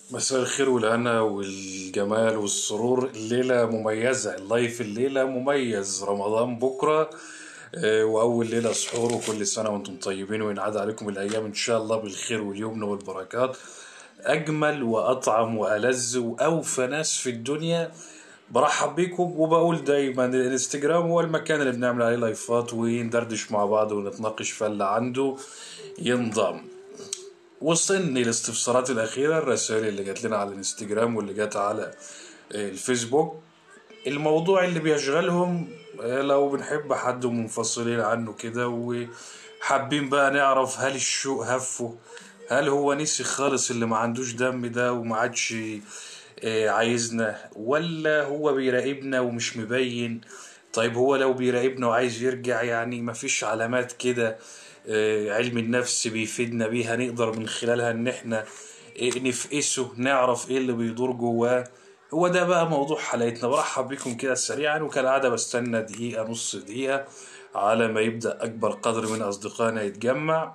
مساء الخير والهنا والجمال والسرور الليلة مميزة اللايف الليلة مميز رمضان بكرة آه، وأول ليلة سحور وكل سنة وأنتم طيبين وينعاد عليكم الأيام إن شاء الله بالخير واليمن والبركات أجمل وأطعم وألذ وأوفى ناس في الدنيا برحب بيكم وبقول دايما الانستجرام هو المكان اللي بنعمل عليه لايفات وندردش مع بعض ونتناقش فاللي عنده ينضم وصلني الاستفسارات الأخيرة الرسائل اللي جات لنا على الانستجرام واللي جات على آه، الفيسبوك الموضوع اللي بيشغلهم آه، لو بنحب حد ومنفصلين عنه كده وحابين بقى نعرف هل الشوق هفه هل هو نسي خالص اللي ما عندوش دم ده وما عادش آه، عايزنا ولا هو بيراقبنا ومش مبين طيب هو لو بيراقبنا وعايز يرجع يعني مفيش علامات كده آه، علم النفس بيفيدنا بيها نقدر من خلالها ان احنا آه، نفقسه نعرف ايه اللي بيدور جواه هو ده بقى موضوع حلقتنا برحب بكم كده سريعا وكالعادة بستنى دقيقة نص دقيقة على ما يبدأ أكبر قدر من أصدقائنا يتجمع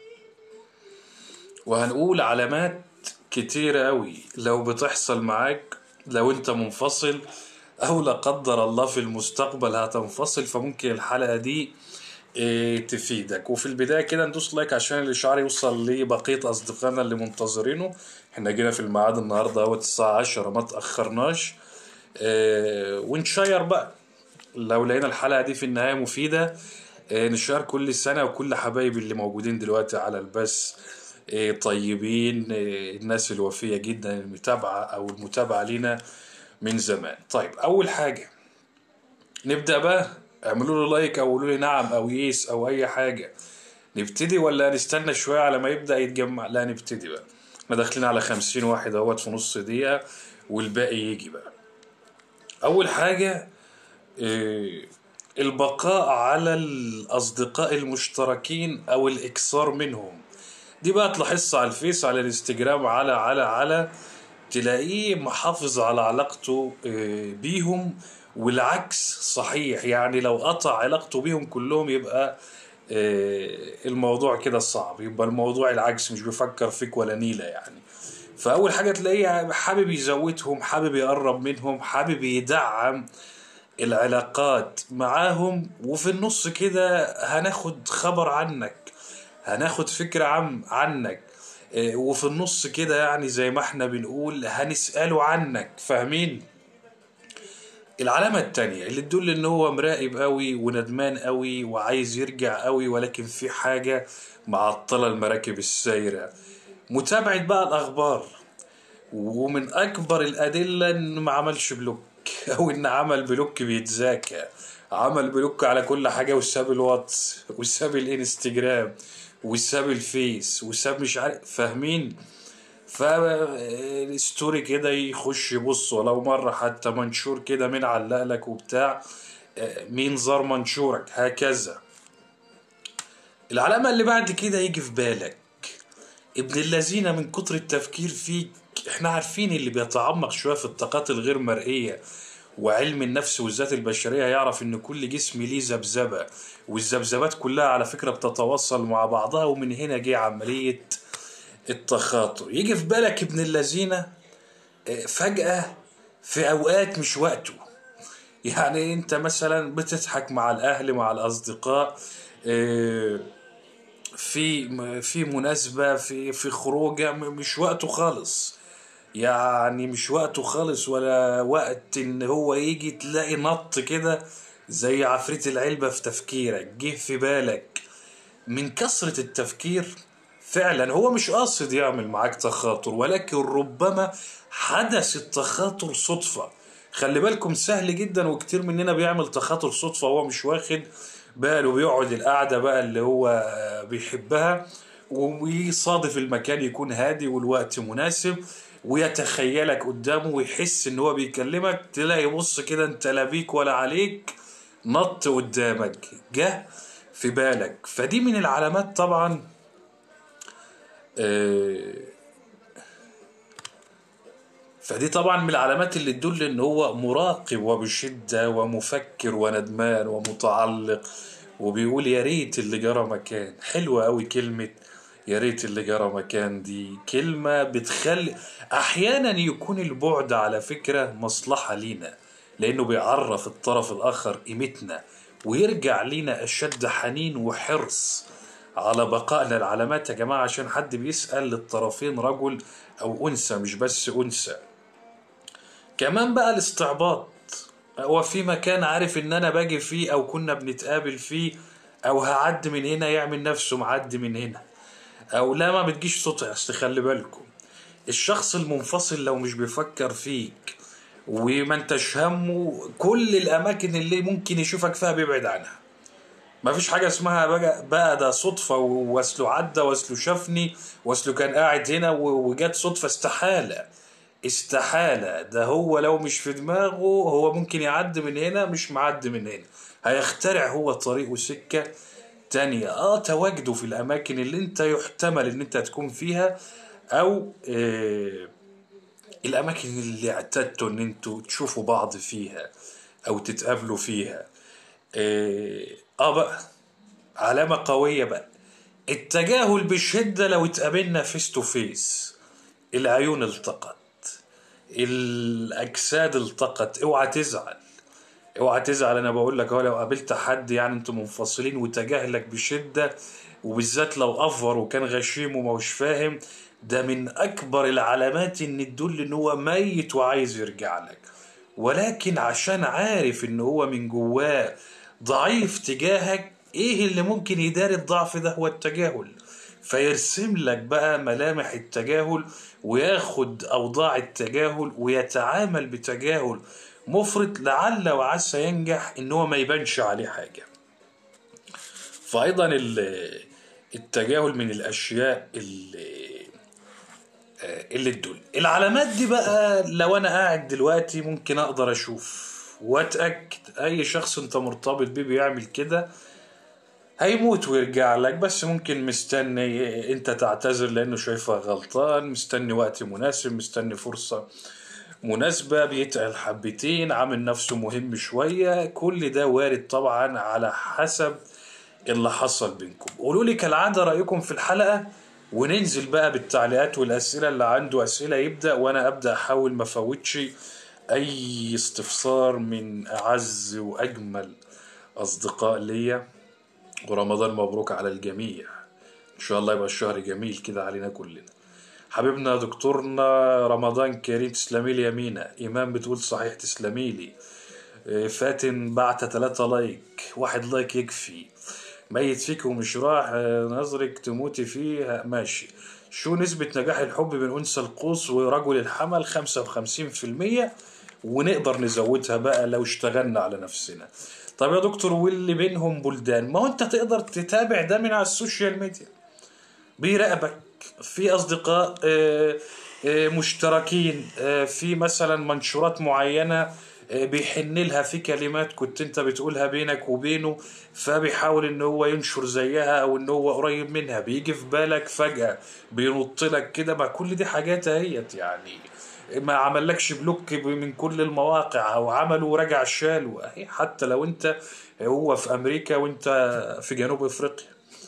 وهنقول علامات كتيرة أوي لو بتحصل معاك لو أنت منفصل أو لا قدر الله في المستقبل هتنفصل فممكن الحلقة دي إيه، تفيدك وفي البداية كده ندوس لايك عشان الإشعار يوصل لبقية أصدقائنا اللي منتظرينه احنا جينا في الميعاد النهاردة اهوت الساعة عشرة ما تأخرناش إيه، ونشير بقى لو لقينا الحلقة دي في النهاية مفيدة إيه، نشير كل سنة وكل حبايبي اللي موجودين دلوقتي على البث إيه، طيبين إيه، الناس الوفية جدا المتابعة أو المتابعة لينا من زمان طيب أول حاجة نبدأ بقى اعملوا له لايك او قولوا لي نعم او يس او اي حاجة نبتدي ولا نستنى شوية على ما يبدأ يتجمع لا نبتدي بقى احنا داخلين على خمسين واحد اهوت في نص دقيقة والباقي يجي بقى اول حاجة إيه، البقاء على الاصدقاء المشتركين او الاكثار منهم دي بقى تلاحظها على الفيس على الانستجرام على على على تلاقيه محافظ على علاقته آه، بيهم والعكس صحيح يعني لو قطع علاقته بيهم كلهم يبقى آه، الموضوع كده صعب يبقى الموضوع العكس مش بيفكر فيك ولا نيلة يعني فأول حاجة تلاقيه حابب يزودهم حابب يقرب منهم حابب يدعم العلاقات معاهم وفي النص كده هناخد خبر عنك هناخد فكرة عن عنك إيه، وفي النص كده يعني زي ما احنا بنقول هنسأله عنك فاهمين العلامة التانية اللي تدل ان هو مراقب قوي وندمان قوي وعايز يرجع قوي ولكن في حاجة معطلة المراكب السايرة متابعة بقى الأخبار ومن أكبر الأدلة إن ما عملش بلوك أو إن عمل بلوك بيتذاكى عمل بلوك على كل حاجة وساب الواتس وساب الانستجرام وساب الفيس وساب مش عارف فاهمين فالستوري كده يخش يبص ولو مرة حتى منشور كده مين علق لك وبتاع آه، مين زار منشورك هكذا العلامة اللي بعد كده يجي في بالك ابن الذين من كتر التفكير فيك احنا عارفين اللي بيتعمق شوية في الطاقات الغير مرئية وعلم النفس والذات البشرية يعرف ان كل جسم ليه ذبذبة والذبذبات كلها على فكرة بتتواصل مع بعضها ومن هنا جه عملية التخاطر يجي في بالك ابن الذين اه، فجأة في أوقات مش وقته يعني انت مثلا بتضحك مع الأهل مع الأصدقاء اه، في في مناسبة في في خروجه م- مش وقته خالص يعني مش وقته خالص ولا وقت ان هو يجي تلاقي نط كده زي عفريت العلبة في تفكيرك جه في بالك من كثرة التفكير فعلا هو مش قاصد يعمل معاك تخاطر ولكن ربما حدث التخاطر صدفة خلي بالكم سهل جدا وكتير مننا بيعمل تخاطر صدفة وهو مش واخد باله بيقعد القعدة بقى اللي هو بيحبها ويصادف المكان يكون هادي والوقت مناسب ويتخيلك قدامه ويحس ان هو بيكلمك تلاقي بص كده انت لا بيك ولا عليك نط قدامك جه في بالك فدي من العلامات طبعا آه، فدي طبعا من العلامات اللي تدل ان هو مراقب وبشدة ومفكر وندمان ومتعلق وبيقول يا ريت اللي جرى مكان حلوة قوي كلمة يا ريت اللي جرى مكان دي كلمة بتخلي أحيانا يكون البعد على فكرة مصلحة لينا لأنه بيعرف الطرف الآخر قيمتنا ويرجع لينا أشد حنين وحرص على بقائنا العلامات يا جماعة عشان حد بيسأل للطرفين رجل أو أنثى مش بس أنثى كمان بقى الاستعباط هو في مكان عارف ان انا باجي فيه او كنا بنتقابل فيه او هعدي من هنا يعمل نفسه معدي من هنا او لا ما بتجيش صوت اصل خلي بالكم الشخص المنفصل لو مش بيفكر فيك وما انتش همه كل الاماكن اللي ممكن يشوفك فيها بيبعد عنها ما فيش حاجة اسمها بقى, بقى ده صدفة واصله عدى واصله شافني واصله كان قاعد هنا وجت صدفة استحالة استحالة ده هو لو مش في دماغه هو ممكن يعدي من هنا مش معدي من هنا هيخترع هو طريق وسكة تانية اه تواجده في الاماكن اللي انت يحتمل ان انت تكون فيها او آه الاماكن اللي اعتدتوا ان انتوا تشوفوا بعض فيها او تتقابلوا فيها اه, آه بقى علامة قوية بقى التجاهل بشدة لو اتقابلنا فيس تو فيس العيون التقت الاجساد التقت اوعى تزعل اوعى تزعل انا بقول لك اهو لو قابلت حد يعني انتم منفصلين وتجاهلك بشده وبالذات لو افور وكان غشيم ومش فاهم ده من اكبر العلامات ان تدل ان هو ميت وعايز يرجع لك ولكن عشان عارف ان هو من جواه ضعيف تجاهك ايه اللي ممكن يداري الضعف ده هو التجاهل فيرسم لك بقى ملامح التجاهل وياخد اوضاع التجاهل ويتعامل بتجاهل مفرط لعل وعسى ينجح ان هو ما يبانش عليه حاجه فايضا التجاهل من الاشياء اللي اللي تدل العلامات دي بقى لو انا قاعد دلوقتي ممكن اقدر اشوف واتاكد اي شخص انت مرتبط بيه بيعمل كده هيموت ويرجع لك بس ممكن مستني انت تعتذر لانه شايفها غلطان مستني وقت مناسب مستني فرصة مناسبة بيتقل حبتين عامل نفسه مهم شوية كل ده وارد طبعا على حسب اللي حصل بينكم قولوا لي كالعادة رأيكم في الحلقة وننزل بقى بالتعليقات والأسئلة اللي عنده أسئلة يبدأ وأنا أبدأ أحاول ما فوتش أي استفسار من أعز وأجمل أصدقاء ليا ورمضان مبروك على الجميع ان شاء الله يبقى الشهر جميل كده علينا كلنا حبيبنا دكتورنا رمضان كريم تسلمي لي يمينة ايمان بتقول صحيح تسلمي لي فاتن بعت ثلاثة لايك واحد لايك يكفي ميت فيك ومش راح نظرك تموتي فيه ماشي شو نسبة نجاح الحب بين أنثى القوس ورجل الحمل 55% ونقدر نزودها بقى لو اشتغلنا على نفسنا طب يا دكتور واللي بينهم بلدان ما هو انت تقدر تتابع ده من على السوشيال ميديا بيراقبك في اصدقاء مشتركين في مثلا منشورات معينه بيحن لها في كلمات كنت انت بتقولها بينك وبينه فبيحاول ان هو ينشر زيها او ان هو قريب منها بيجي في بالك فجأة بينط لك كده ما كل دي حاجات اهيت يعني ما عملكش بلوك من كل المواقع او عمله ورجع شاله حتى لو انت هو في امريكا وانت في جنوب افريقيا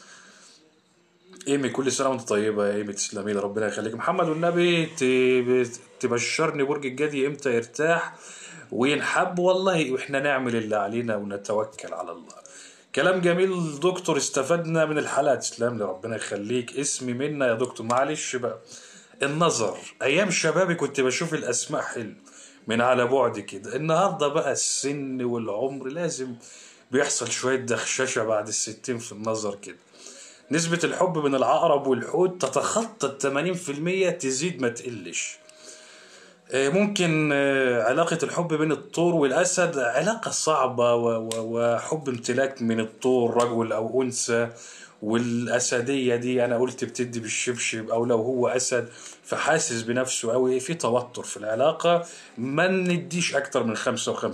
ايمي كل سنه وانت طيبه يا ايمي تسلمي لي ربنا يخليك محمد والنبي تبشرني برج الجدي امتى يرتاح وينحب والله واحنا نعمل اللي علينا ونتوكل على الله كلام جميل دكتور استفدنا من الحلقه تسلم لي ربنا يخليك اسمي منا يا دكتور معلش بقى النظر ايام شبابي كنت بشوف الاسماء حلو من على بعد كده النهارده بقى السن والعمر لازم بيحصل شويه دخششه بعد الستين في النظر كده نسبة الحب من العقرب والحوت تتخطى التمانين في المية تزيد ما تقلش ممكن علاقة الحب بين الطور والأسد علاقة صعبة وحب امتلاك من الطور رجل أو أنثى والأسدية دي أنا قلت بتدي بالشبشب أو لو هو أسد فحاسس بنفسه قوي في توتر في العلاقة ما نديش أكتر من 55%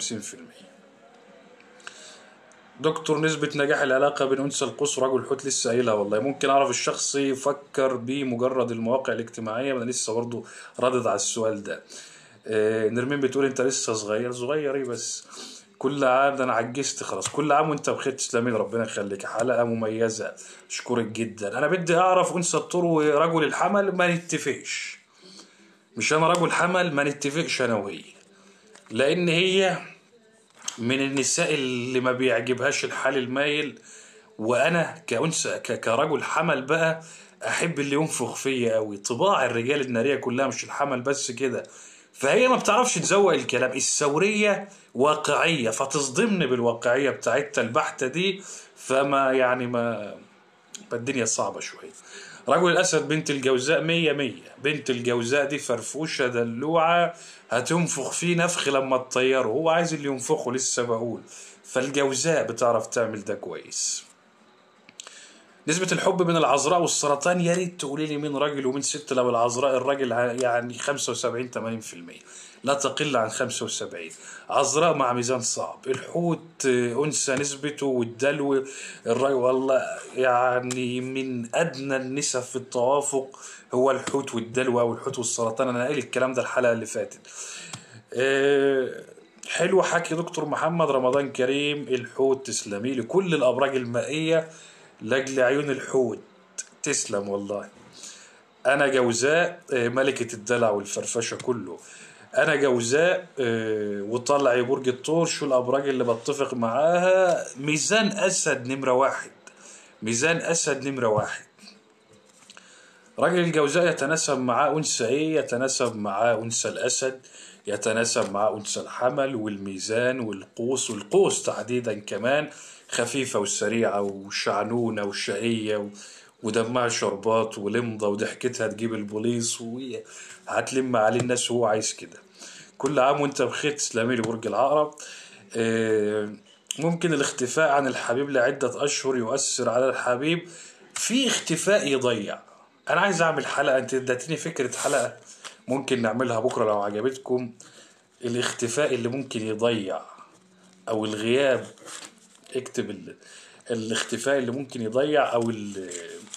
دكتور نسبة نجاح العلاقة بين أنثى القوس ورجل الحوت لسه قايلها والله ممكن أعرف الشخص يفكر بمجرد المواقع الاجتماعية أنا لسه برضو ردد على السؤال ده آه نرمين بتقول أنت لسه صغير صغير إيه بس كل عام ده انا عجزت خلاص كل عام وانت بخير تسلمين ربنا يخليك حلقه مميزه اشكرك جدا انا بدي اعرف انثى الطور ورجل الحمل ما نتفقش مش انا رجل حمل ما نتفقش انا وهي لان هي من النساء اللي ما بيعجبهاش الحال المايل وانا كأنثى ك- كرجل حمل بقى احب اللي ينفخ فيا قوي طباع الرجال الناريه كلها مش الحمل بس كده فهي ما بتعرفش تزوق الكلام الثوريه واقعيه فتصدمني بالواقعيه بتاعتها البحته دي فما يعني ما الدنيا صعبة شوية رجل الأسد بنت الجوزاء مية مية بنت الجوزاء دي فرفوشة دلوعة هتنفخ فيه نفخ لما تطيره هو عايز اللي ينفخه لسه بقول فالجوزاء بتعرف تعمل ده كويس نسبة الحب من العذراء والسرطان يا ريت تقولي لي مين راجل ومين ست لو العذراء الراجل ع- يعني 75 80% لا تقل عن 75 عذراء مع ميزان صعب الحوت آه، أنثى نسبته والدلو الراجل والله يعني من أدنى النسب في التوافق هو الحوت والدلو أو الحوت والسرطان أنا قايل الكلام ده الحلقة اللي فاتت آه، حلو حكي دكتور محمد رمضان كريم الحوت تسلمي لي كل الابراج المائيه لاجل عيون الحوت تسلم والله انا جوزاء آه، ملكه الدلع والفرفشه كله انا جوزاء آه، وطلعي برج الثور شو الابراج اللي بتفق معاها ميزان اسد نمره واحد ميزان اسد نمره واحد راجل الجوزاء يتناسب معاه أنثى إيه؟ يتناسب معاه أنثى الأسد يتناسب معاه أنثى الحمل والميزان والقوس والقوس تحديدا كمان خفيفة وسريعة وشعنونة وشقية و... ودمها شربات ولمضة وضحكتها تجيب البوليس وهتلم عليه الناس وهو عايز كده كل عام وانت بخير تسلمي لي برج العقرب آه، ممكن الاختفاء عن الحبيب لعدة أشهر يؤثر على الحبيب في اختفاء يضيع أنا عايز أعمل حلقة أنت اديتني فكرة حلقة ممكن نعملها بكرة لو عجبتكم الاختفاء اللي ممكن يضيع أو الغياب اكتب ال... الاختفاء اللي ممكن يضيع أو ال...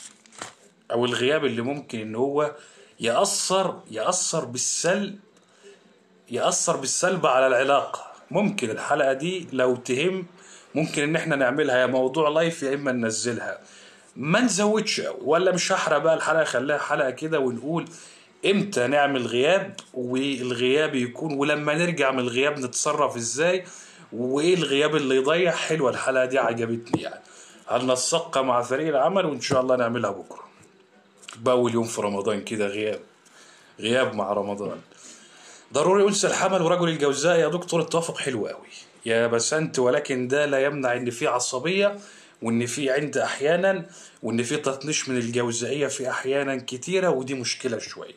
أو الغياب اللي ممكن إن هو يأثر يأثر بالسلب يأثر بالسلب على العلاقة ممكن الحلقة دي لو تهم ممكن ان احنا نعملها يا موضوع لايف يا اما ننزلها ما نزودش قوي ولا مش هحرق بقى الحلقة خليها حلقة كده ونقول امتى نعمل غياب والغياب يكون ولما نرجع من الغياب نتصرف ازاي وايه الغياب اللي يضيع حلوة الحلقة دي عجبتني يعني هننسقها مع فريق العمل وان شاء الله نعملها بكرة بأول يوم في رمضان كده غياب غياب مع رمضان ضروري أنثى الحمل ورجل الجوزاء يا دكتور التوافق حلو قوي يا بسنت ولكن ده لا يمنع ان في عصبية وان في عند احيانا وان في تطنيش من الجوزائية في احيانا كتيرة ودي مشكلة شوية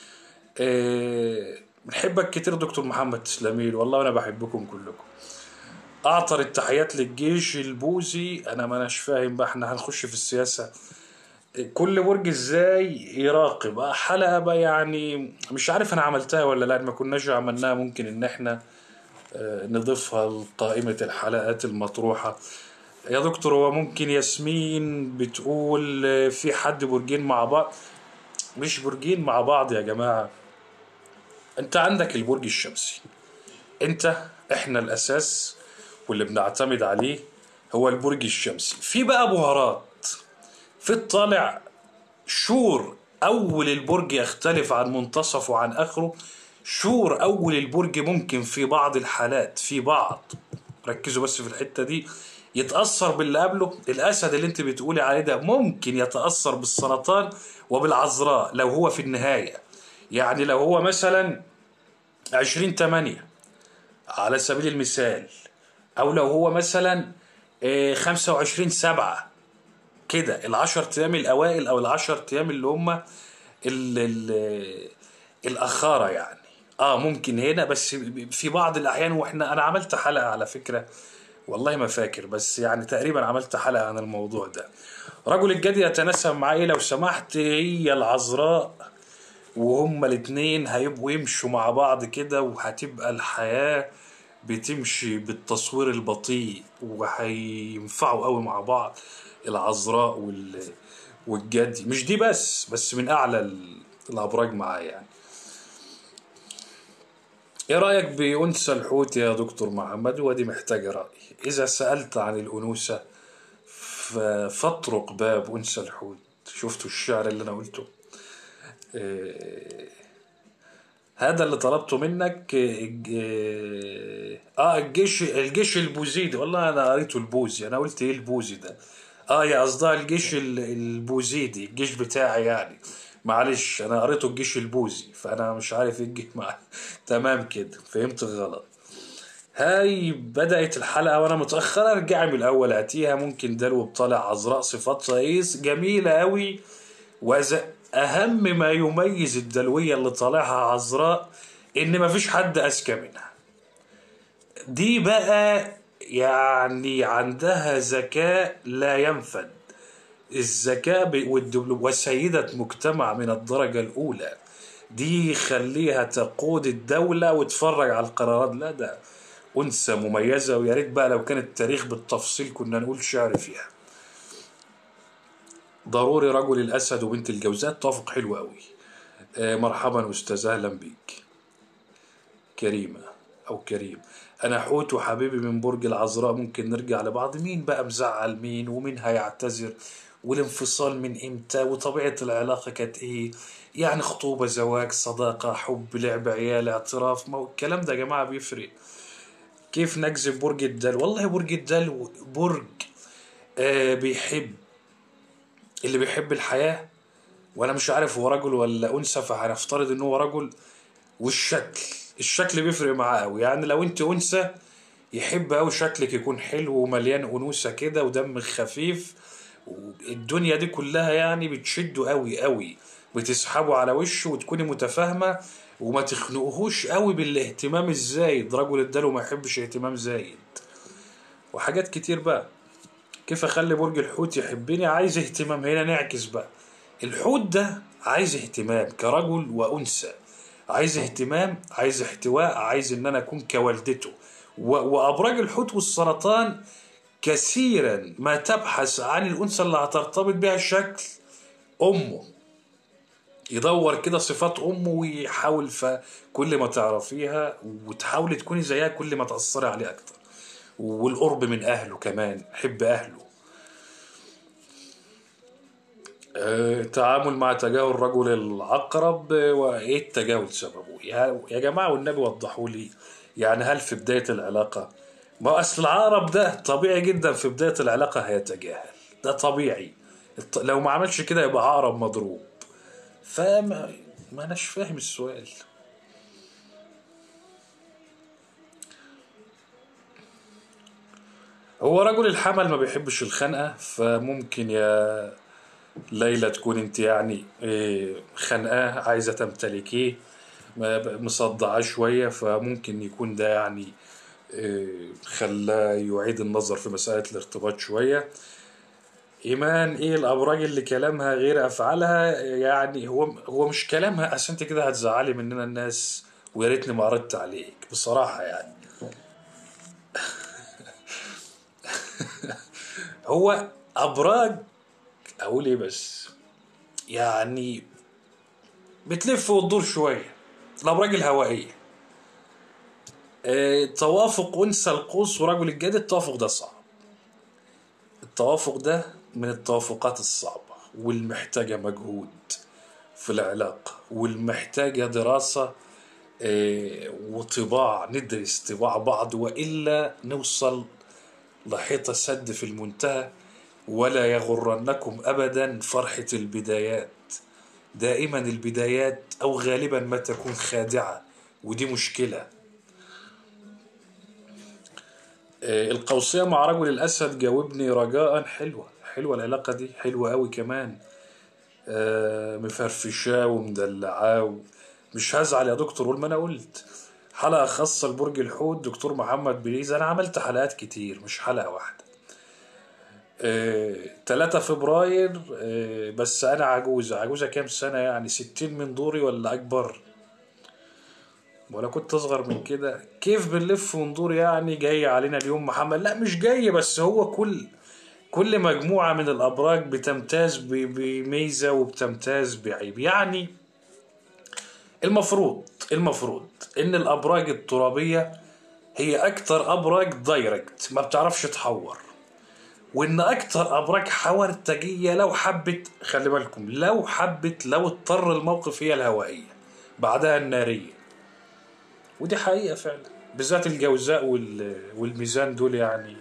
أه بنحبك كتير دكتور محمد تسلميل والله انا بحبكم كلكم اعطر التحيات للجيش البوذي انا ما اناش فاهم بقى احنا هنخش في السياسة كل برج ازاي يراقب آه، حلقة بقى يعني مش عارف انا عملتها ولا لا ما كناش عملناها ممكن ان احنا آه، نضيفها لقائمة الحلقات المطروحة يا دكتور هو ممكن ياسمين بتقول آه، في حد برجين مع بعض مش برجين مع بعض يا جماعة انت عندك البرج الشمسي انت احنا الاساس واللي بنعتمد عليه هو البرج الشمسي في بقى بهارات في الطالع شور أول البرج يختلف عن منتصفه عن آخره شور أول البرج ممكن في بعض الحالات في بعض ركزوا بس في الحتة دي يتأثر باللي قبله الأسد اللي انت بتقولي عليه ده ممكن يتأثر بالسرطان وبالعذراء لو هو في النهاية يعني لو هو مثلا عشرين تمانية على سبيل المثال أو لو هو مثلا خمسة وعشرين سبعة كده العشر ايام الاوائل او العشر ايام اللي هم ال ال الاخاره يعني اه ممكن هنا بس في بعض الاحيان واحنا انا عملت حلقه على فكره والله ما فاكر بس يعني تقريبا عملت حلقه عن الموضوع ده رجل الجدي يتناسب معاه إيه لو سمحت هي العذراء وهما الاتنين هيبقوا يمشوا مع بعض كده وهتبقى الحياه بتمشي بالتصوير البطيء وهينفعوا قوي مع بعض العذراء وال والجدي مش دي بس بس من اعلى ال- الابراج معاه يعني ايه رأيك بأنثى الحوت يا دكتور محمد ودي محتاجة رأي إذا سألت عن الأنوثة ف- فاطرق باب أنثى الحوت شفتوا الشعر اللي أنا قلته إيه، هذا اللي طلبته منك إيه، اه الجيش الجيش البوزيدي والله انا قريته البوزي انا قلت ايه البوزي ده اه يا قصدها الجيش ال- البوزيدي الجيش بتاعي يعني معلش انا قريته الجيش البوزي فانا مش عارف ايه الجيش مع... تمام كده فهمت غلط هاي بدأت الحلقة وأنا متأخر ارجعي من الأول هاتيها ممكن دلو بطالع عذراء صفات رئيس جميلة أوي وإذا أهم ما يميز الدلوية اللي طالعها عذراء إن مفيش حد أذكى منها دي بقى يعني عندها ذكاء لا ينفد الذكاء ب- والدبل- وسيدة مجتمع من الدرجة الأولى دي خليها تقود الدولة وتفرج على القرارات لا ده أنثى مميزة ويا ريت بقى لو كان التاريخ بالتفصيل كنا نقول شعر فيها ضروري رجل الأسد وبنت الجوزاء توافق حلو قوي آه، مرحبا أستاذ أهلا بيك كريمة أو كريم أنا حوت وحبيبي من برج العذراء ممكن نرجع لبعض مين بقى مزعل مين ومين هيعتذر والانفصال من إمتى وطبيعة العلاقة كانت إيه يعني خطوبة زواج صداقة حب لعب عيال اعتراف ما هو الكلام ده يا جماعة بيفرق كيف نجذب برج الدلو والله برج الدلو برج آه بيحب اللي بيحب الحياة وانا مش عارف هو رجل ولا انثى فهنفترض ان هو رجل والشكل الشكل بيفرق معاه قوي يعني لو انت انثى يحب قوي شكلك يكون حلو ومليان انوثه كده ودم خفيف الدنيا دي كلها يعني بتشده قوي قوي بتسحبه على وشه وتكوني متفاهمه وما تخنقهوش قوي بالاهتمام الزايد رجل الدلو ما يحبش اهتمام زايد وحاجات كتير بقى كيف اخلي برج الحوت يحبني عايز اهتمام هنا نعكس بقى الحوت ده عايز اهتمام كرجل وانثى عايز اهتمام عايز احتواء عايز ان انا اكون كوالدته و- وابراج الحوت والسرطان كثيرا ما تبحث عن الانثى اللي هترتبط بها الشكل امه يدور كده صفات امه ويحاول فكل ما تعرفيها وتحاولي تكوني زيها كل ما تاثري عليه اكتر والقرب من اهله كمان حب اهله آه، التعامل مع تجاهل رجل العقرب آه، وايه التجاهل سببه يا يا جماعه والنبي وضحوا لي يعني هل في بدايه العلاقه ما اصل العقرب ده طبيعي جدا في بدايه العلاقه هيتجاهل ده طبيعي الط- لو ما عملش كده يبقى عقرب مضروب فما ما اناش فاهم السؤال هو رجل الحمل ما بيحبش الخنقه فممكن يا ليلى تكون انت يعني إيه، خانقاه عايزه تمتلكيه ما- مصدعاه شويه فممكن يكون ده يعني إيه، خلاه يعيد النظر في مساله الارتباط شويه ايمان ايه الابراج اللي كلامها غير افعالها يعني هو هو مش كلامها اصل انت كده هتزعلي مننا الناس ويا ريتني ما ردت عليك بصراحه يعني هو ابراج اقول ايه بس يعني بتلف وتدور شويه الابراج الهوائيه آه، توافق انثى القوس ورجل الجد التوافق ده صعب التوافق ده من التوافقات الصعبه والمحتاجه مجهود في العلاقه والمحتاجه دراسه آه، وطباع ندرس طباع بعض والا نوصل لحيطه سد في المنتهى ولا يغرنكم ابدا فرحه البدايات دائما البدايات او غالبا ما تكون خادعه ودي مشكله آه، القوسية مع رجل الأسد جاوبني رجاء حلوة حلوة العلاقة دي حلوة أوي كمان آه، مفرفشاه ومدلعاه و- مش هزعل يا دكتور قول ما أنا قلت حلقة خاصة لبرج الحوت دكتور محمد بليز أنا عملت حلقات كتير مش حلقة واحدة آه، 3 فبراير آه، بس أنا عجوزة عجوزة كام سنة يعني 60 من دوري ولا أكبر ولا كنت اصغر من كده كيف بنلف وندور يعني جاي علينا اليوم محمد لا مش جاي بس هو كل كل مجموعة من الأبراج بتمتاز ب- بميزة وبتمتاز بعيب يعني المفروض المفروض ان الابراج الترابيه هي اكتر ابراج دايركت ما بتعرفش تحور وان اكتر ابراج حورتجيه لو حبت خلي بالكم لو حبت لو اضطر الموقف هي الهوائيه بعدها الناريه ودي حقيقه فعلا بالذات الجوزاء وال- والميزان دول يعني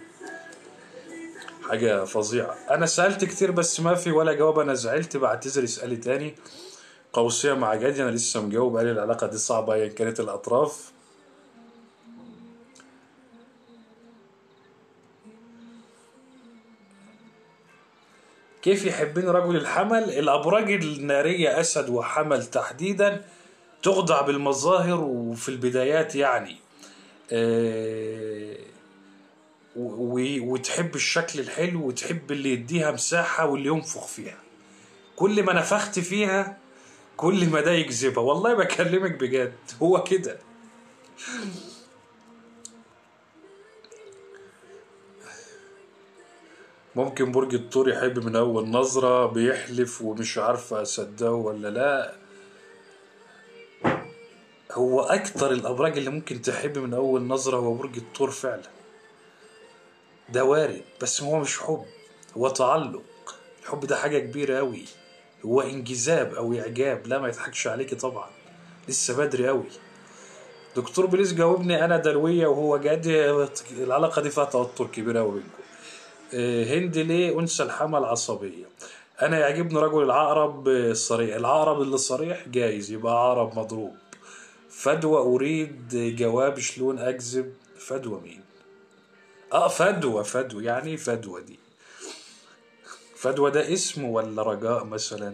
حاجة فظيعة أنا سألت كتير بس ما في ولا جواب أنا زعلت بعتذر اسألي تاني قوسية مع جدي أنا لسه مجاوب قال لي العلاقة دي صعبة أيا كانت الأطراف كيف يحبني رجل الحمل الأبراج النارية أسد وحمل تحديدا تخضع بالمظاهر وفي البدايات يعني آه، و- و- وتحب الشكل الحلو وتحب اللي يديها مساحة واللي ينفخ فيها كل ما نفخت فيها كل ما ده يجذبها والله بكلمك بجد هو كده ممكن برج الثور يحب من أول نظرة بيحلف ومش عارفة أصدقه ولا لا هو أكتر الأبراج اللي ممكن تحب من أول نظرة هو برج الثور فعلا ده وارد بس هو مش حب هو تعلق الحب ده حاجة كبيرة أوي هو انجذاب أو إعجاب لا ما يضحكش عليكي طبعا لسه بدري أوي دكتور بليز جاوبني أنا دلوية وهو جاد العلاقة دي فيها توتر كبير أوي بينكم آه، هند ليه أنثى الحمل عصبية أنا يعجبني رجل العقرب آه، الصريح العقرب اللي صريح جايز يبقى عقرب مضروب فدوى أريد جواب شلون أكذب فدوى مين اه فدوى فدوى يعني ايه فدوى دي فدوى ده اسم ولا رجاء مثلا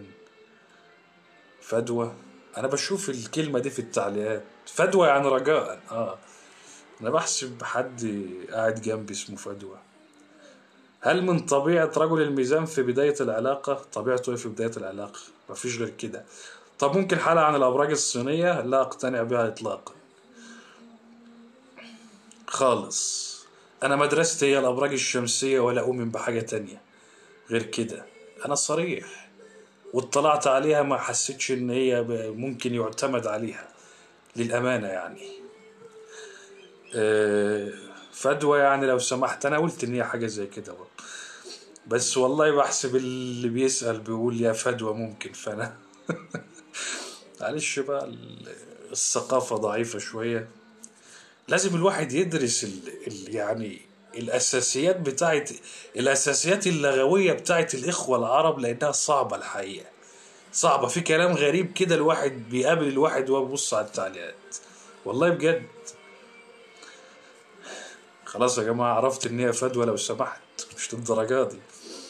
فدوى انا بشوف الكلمة دي في التعليقات فدوى يعني رجاء اه انا بحسب حد قاعد جنبي اسمه فدوى هل من طبيعة رجل الميزان في بداية العلاقة طبيعته ايه في بداية العلاقة مفيش غير كده طب ممكن حلقة عن الأبراج الصينية لا أقتنع بها إطلاقا خالص أنا مدرستي هي الأبراج الشمسية ولا أؤمن بحاجة تانية غير كده أنا صريح واطلعت عليها ما حسيتش إن هي ب- ممكن يعتمد عليها للأمانة يعني آه، فدوى يعني لو سمحت أنا قلت إن هي حاجة زي كده برضه بس والله بحسب اللي بيسأل بيقول يا فدوى ممكن فأنا معلش بقى ال- الثقافة ضعيفة شوية لازم الواحد يدرس ال... ال... يعني الأساسيات بتاعت الأساسيات اللغوية بتاعت الإخوة العرب لأنها صعبة الحقيقة صعبة في كلام غريب كده الواحد بيقابل الواحد وهو بيبص على التعليقات والله بجد خلاص يا جماعة عرفت إن هي فدوى لو سمحت مش للدرجة دي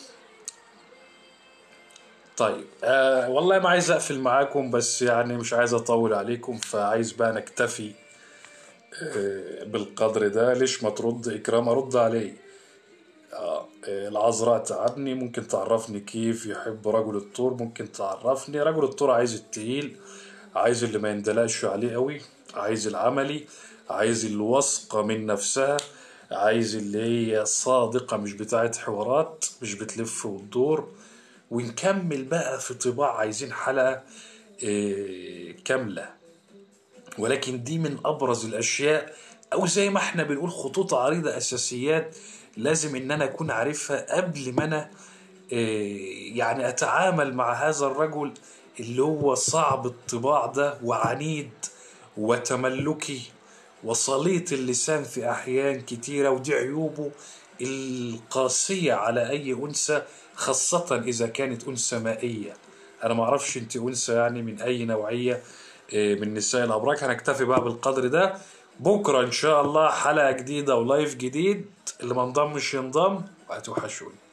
طيب آه والله ما عايز أقفل معاكم بس يعني مش عايز أطول عليكم فعايز بقى نكتفي آه بالقدر ده ليش ما ترد إكرام أرد عليه آه آه، العذراء تعبني ممكن تعرفني كيف يحب رجل الطور ممكن تعرفني رجل الطور عايز التقيل عايز اللي ما يندلقش عليه قوي عايز العملي عايز الواثقة من نفسها عايز اللي هي صادقة مش بتاعت حوارات مش بتلف وتدور ونكمل بقى في طباع عايزين حلقة آه، كاملة ولكن دي من ابرز الاشياء او زي ما احنا بنقول خطوط عريضه اساسيات لازم ان انا اكون عارفها قبل ما انا آه، يعني اتعامل مع هذا الرجل اللي هو صعب الطباع ده وعنيد وتملكي وسليط اللسان في احيان كتيره ودي عيوبه القاسيه على اي انثى خاصه اذا كانت انثى مائيه انا ما اعرفش انت انثى يعني من اي نوعيه آه، من نساء الابراج هنكتفي بقى بالقدر ده بكره ان شاء الله حلقه جديده ولايف جديد اللي ما انضمش ينضم وهتوحشوني